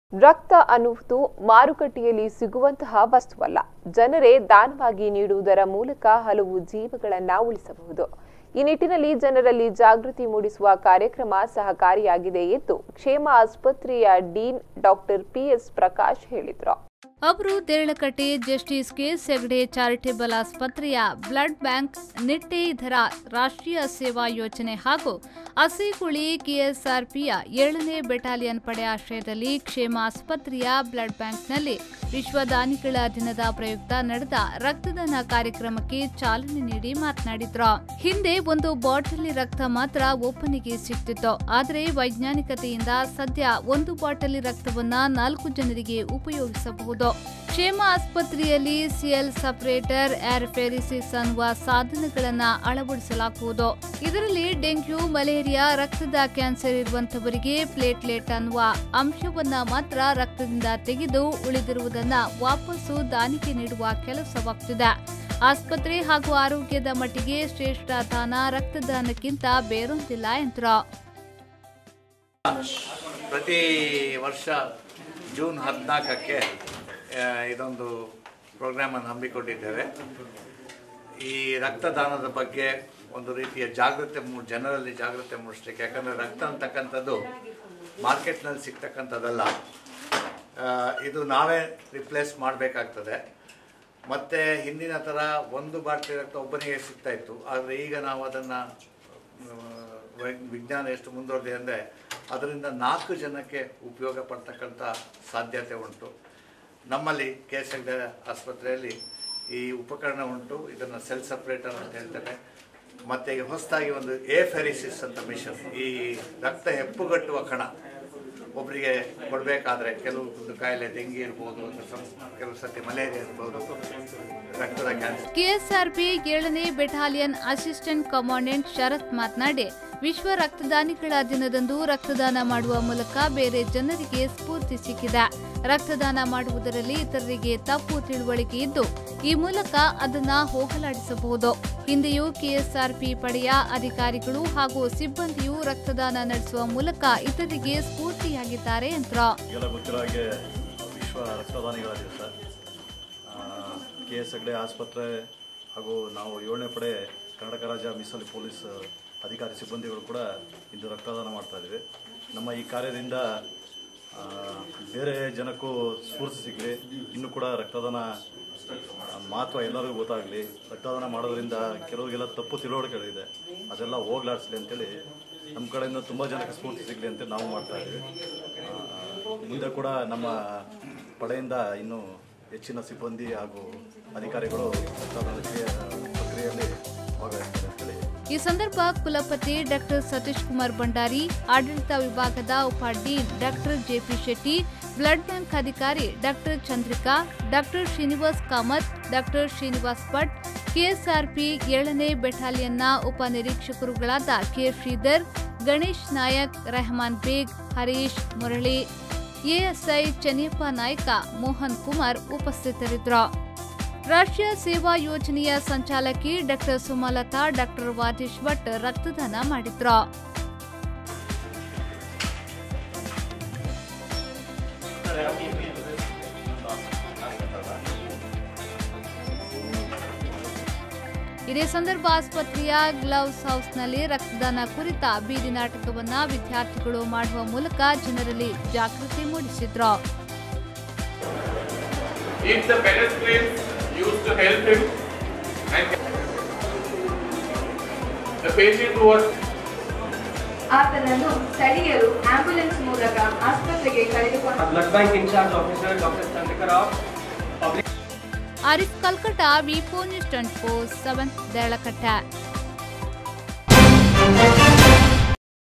ರಕ್ತ ಅನ್ನುವುದು ಮಾರುಕಟ್ಟೆಯಲ್ಲಿ ಸಿಗುವಂತಹ ವಸ್ತುವಲ್ಲ ಜನರೇ ದಾನವಾಗಿ ನೀಡುವುದರ ಮೂಲಕ ಹಲವು ಜೀವಗಳನ್ನ ಉಳಿಸಬಹುದು ಈ ನಿಟ್ಟಿನಲ್ಲಿ ಜನರಲ್ಲಿ ಜಾಗೃತಿ ಮೂಡಿಸುವ ಕಾರ್ಯಕ್ರಮ ಸಹಕಾರಿಯಾಗಿದೆ ಎಂದು ಕ್ಷೇಮ ಆಸ್ಪತ್ರೆಯ ಡೀನ್ ಡಾಕ್ಟರ್ ಪಿಎಸ್ ಪ್ರಕಾಶ್ ಹೇಳಿದರು ಅವರು Deralakatte justice K Hegde charitable ಆಸ್ಪತ್ರೆಯ ಬ್ಲಡ್ ಬ್ಯಾಂಕ್ ನಿಟ್ಟೆ ಇದರ ರಾಷ್ಟ್ರೀಯ ಸೇವಾ ಯೋಜನೆ ಹಾಗೂ ಅಸೇಗುಳಿ ಕೆಎಸ್ಆರ್ಪಿಯ ಏಳನೇ ಬೆಟಾಲಿಯನ್ ಪಡೆ ಆಶ್ರಯದಲ್ಲಿ ಕ್ಷೇಮ ಆಸ್ಪತ್ರೆಯ ಬ್ಲಡ್ ಬ್ಯಾಂಕ್ನಲ್ಲಿ ವಿಶ್ವ ದಾನಿಗಳ ದಿನದ ಪ್ರಯುಕ್ತ ನಡೆದ ರಕ್ತದಾನ ಕಾರ್ಯಕ್ರಮಕ್ಕೆ ಚಾಲನೆ ನೀಡಿ ಮಾತನಾಡಿದ್ರು ಹಿಂದೆ ಒಂದು ಬಾಟಲಿ ರಕ್ತ ಮಾತ್ರ ಒಬ್ಬನಿಗೆ ಸಿಗ್ತಿತ್ತು ಆದರೆ ವೈಜ್ಞಾನಿಕತೆಯಿಂದ ಸದ್ಯ ಒಂದು ಬಾಟಲಿ ರಕ್ತವನ್ನ ನಾಲ್ಕು ಜನರಿಗೆ ಉಪಯೋಗಿಸಬಹುದು ಕ್ಷೇಮ ಆಸ್ಪತ್ರೆಯಲ್ಲಿ ಸಿಎಲ್ ಸಪರೇಟರ್ ಏರ್ ಫೆರಿಸಿಸ್ ಅನ್ನುವ ಸಾಧನಗಳನ್ನ ಅಳವಡಿಸಲಾಗುವುದು ಇದರಲ್ಲಿ ಡೆಂಗ್ಯೂ ಮಲೇರಿಯಾ ರಕ್ತದ ಕ್ಯಾನ್ಸರ್ ಇರುವಂತವರಿಗೆ ಪ್ಲೇಟ್ಲೆಟ್ ಅನ್ನುವ ಅಂಶವನ್ನ ಮಾತ್ರ ರಕ್ತದಿಂದ ತೆಗೆದು ಉಳಿದಿರುವುದನ್ನ ವಾಪಸ್ಸು ದಾನಿಗೆ ನೀಡುವ ಕೆಲಸವಾಗ್ತಿದೆ ಆಸ್ಪತ್ರೆ ಹಾಗೂ ಆರೋಗ್ಯದ ಮಟ್ಟಿಗೆ ಶ್ರೇಷ್ಠ ದಾನ ರಕ್ತದಾನಕ್ಕಿಂತ ಬೇರೊಂದಿಲ್ಲ ಎಂದರು ಪ್ರತಿ ವರ್ಷ ಜೂನ್ ಹದಿನಾಲ್ಕಕ್ಕೆ ಇದೊಂದು ಪ್ರೋಗ್ರಾಮನ್ನು ಹಮ್ಮಿಕೊಂಡಿದ್ದೇವೆ ಈ ರಕ್ತದಾನದ ಬಗ್ಗೆ ಒಂದು ರೀತಿಯ ಜಾಗೃತಿ ಮೂ ಜನರಲ್ಲಿ ಜಾಗೃತಿ ಮೂಡಿಸ್ಲಿಕ್ಕೆ ಯಾಕಂದರೆ ರಕ್ತ ಅಂತಕ್ಕಂಥದ್ದು ಮಾರ್ಕೆಟ್ನಲ್ಲಿ ಸಿಗ್ತಕ್ಕಂಥದ್ದಲ್ಲ ಆ, ಇದು ನಾವೇ ರಿಪ್ಲೇಸ್ ಮಾಡಬೇಕಾಗ್ತದೆ ಮತ್ತು ಹಿಂದಿನ ಥರ ಒಂದು ಬಾಟ್ಲಿ ರಕ್ತ ಒಬ್ಬನಿಗೆ ಸಿಗ್ತಾ ಇತ್ತು ಆದರೆ ಈಗ ನಾವು ಅದನ್ನು ವಿಜ್ಞಾನ ಎಷ್ಟು ಮುಂದುವರೆದಿದೆ ಅಂದರೆ ಅದರಿಂದ ನಾಲ್ಕು ಜನಕ್ಕೆ ಉಪಯೋಗ ಪಡ್ತಕ್ಕಂಥ ಸಾಧ್ಯತೆ ಉಂಟು ನಮ್ಮಲ್ಲಿ ಕೆ ಎಸ್ ಹೆಗ್ಡೆ ಆಸ್ಪತ್ರೆಯಲ್ಲಿ ಈ ಉಪಕರಣ ಉಂಟು ಇದನ್ನು ಸೆಲ್ ಸಪ್ರೇಟರ್ ಅಂತ ಹೇಳ್ತಾರೆ ಮತ್ತು ಈಗ ಹೊಸದಾಗಿ ಒಂದು ಎ ಫೆರಿಸಿಸ್ ಅಂತ ಮಿಷನ್ ಈ ರಕ್ತ ಹೆಪ್ಪುಗಟ್ಟುವ ಕಣ ಒಬ್ಬರಿಗೆ ಕೊಡಬೇಕಾದ್ರೆ ಕೆಲವು ಕಾಯಿಲೆ ಡೆಂಗಿ ಇರ್ಬೋದು ಅಥವಾ ಸಂ- ಕೆಲವು ಸತಿ ಮಲೇರಿಯಾ ಇರ್ಬೋದು ರಕ್ತದ ಕ್ಯಾನ್ಸರ್ ಕೆಎಸ್ಆರ್ಪಿ ಏಳನೇ ಬೆಟಾಲಿಯನ್ ಅಸಿಸ್ಟೆಂಟ್ ಕಮಾಂಡೆಂಟ್ ಶರತ್ ಮಾತನಾಡಿ ವಿಶ್ವ ರಕ್ತದಾನಿಗಳ ದಿನದಂದು ರಕ್ತದಾನ ಮಾಡುವ ಮೂಲಕ ಬೇರೆ ಜನರಿಗೆ ಸ್ಫೂರ್ತಿ ಸಿಕ್ಕಿದೆ ರಕ್ತದಾನ ಮಾಡುವುದರಲ್ಲಿ ಇತರರಿಗೆ ತಪ್ಪು ತಿಳುವಳಿಕೆ ಇದ್ದು ಈ ಮೂಲಕ ಅದನ್ನ ಹೋಗಲಾಡಿಸಬಹುದು ಹಿಂದೆಯೂ ಕೆಎಸ್ಆರ್ಪಿ ಪಡೆಯ ಅಧಿಕಾರಿಗಳು ಹಾಗೂ ಸಿಬ್ಬಂದಿಯು ರಕ್ತದಾನ ನಡೆಸುವ ಮೂಲಕ ಇತರರಿಗೆ ಸ್ಫೂರ್ತಿಯಾಗಿದ್ದಾರೆ ಎಂದರು ಈಗೆಲ್ಲ ಗೊತ್ತಿರೋ ಹಾಗೆ ವಿಶ್ವ ರಕ್ತದಾನಿಗಳ ದಿವಸ ಕೆ ಎಸ್ ಹೆಗ್ಡೆ ಆಸ್ಪತ್ರೆ ಹಾಗೂ ನಾವು ಏಳನೇ ಪಡೆ ಕರ್ನಾಟಕ ರಾಜ್ಯ ಮೀಸಲು ಪೊಲೀಸ್ ಅಧಿಕಾರಿ ಸಿಬ್ಬಂದಿಗಳು ಕೂಡ ಇಂದು ರಕ್ತದಾನ ಮಾಡ್ತಾ ಇದ್ದೀವಿ ನಮ್ಮ ಈ ಕಾರ್ಯದಿಂದ ಆ, ಬೇರೆ ಜನಕ್ಕೂ ಸ್ಫೂರ್ತಿ ಸಿಗಲಿ ಇನ್ನೂ ಕೂಡ ರಕ್ತದಾನ ಆ, ಮಹತ್ವ ಎಲ್ಲರಿಗೂ ಗೊತ್ತಾಗಲಿ ರಕ್ತದಾನ ಮಾಡೋದ್ರಿಂದ ಕೆಲವರಿಗೆಲ್ಲ ತಪ್ಪು ತಿಳುವಳಿಕೆಗಳಿದೆ ಅದೆಲ್ಲ ಹೋಗ್ಲಾಡಿಸ್ಲಿ ಅಂತೇಳಿ ನಮ್ಮ ಕಡೆಯಿಂದ ತುಂಬ ಜನಕ್ಕೆ ಸ್ಫೂರ್ತಿ ಸಿಗಲಿ ಅಂತೇಳಿ ನಾವು ಮಾಡ್ತಾ ಇದ್ದೀವಿ ಆ, ಮುಂದೆ ಕೂಡ ನಮ್ಮ ಪಡೆಯಿಂದ ಇನ್ನೂ ಹೆಚ್ಚಿನ ಸಿಬ್ಬಂದಿ ಹಾಗೂ ಅಧಿಕಾರಿಗಳು ರಕ್ತದಾನ ಕ್ರಿಯೆ- ಪ್ರಕ್ರಿಯೆಯಲ್ಲಿ ಭಾಗವಹಿಸ್ತಾರೆ ಅಂತೇಳಿ ಈ ಸಂದರ್ಭ ಕುಲಪತಿ ಡಾಕ್ಟರ್ ಸತೀಶ್ ಕುಮಾರ್ ಭಂಡಾರಿ ಆಡಳಿತ ವಿಭಾಗದ ಉಪ dean doctor JP Shetty blood bank ಅಧಿಕಾರಿ doctor Chandrika doctor Srinivas Kamath doctor Srinivas Bhat KSRP ಏಳನೇ ಬೆಟಾಲಿಯನ್ನ ಉಪ ನಿರೀಕ್ಷಕರುಗಳಾದ ಕೆ ಶ್ರೀಧರ್ ಗಣೇಶ್ ನಾಯಕ್ ರೆಹಮಾನ್ ಬೇಗ್ ಹರೀಶ್ ಮುರಳಿ ಎಎಸ್ಐ ಚನ್ಯಪ್ಪ ನಾಯ್ಕ ಮೋಹನ್ ಕುಮಾರ್ ಉಪಸ್ಥಿತರಿದ್ದರು ರಾಷ್ಟ್ರೀಯ ಸೇವಾ ಯೋಜನೆಯ ಸಂಚಾಲಕಿ ಡಾಕ್ಟರ್ ಸುಮಲತಾ ಡಾಕ್ಟರ್ ವಾದೀಶ್ ಭಟ್ ರಕ್ತದಾನ ಮಾಡಿದ್ರು ಇದೇ ಸಂದರ್ಭ ಆಸ್ಪತ್ರೆಯ ಗ್ಲೌಸ್ ಹೌಸ್ನಲ್ಲಿ ರಕ್ತದಾನ ಕುರಿತ ಬೀದಿ ನಾಟಕವನ್ನ ವಿದ್ಯಾರ್ಥಿಗಳು ಮಾಡುವ ಮೂಲಕ ಜನರಲ್ಲಿ ಜಾಗೃತಿ ಮೂಡಿಸಿದ್ರು If the pedestrians used to help him and the patient who was ಆತನನ್ನು ಸ್ಥಳೀಯರು ಆಂಬ್ಯುಲೆನ್ಸ್ ಮೂಲಕ ಆಸ್ಪತ್ರೆಗೆ ಕರೆದುಕೊಂಡು blood bank incharge officer doctor Chandrakar Rao public Arif Kalkatta V four news twenty four seven ದೇಳಕಟ್ಟ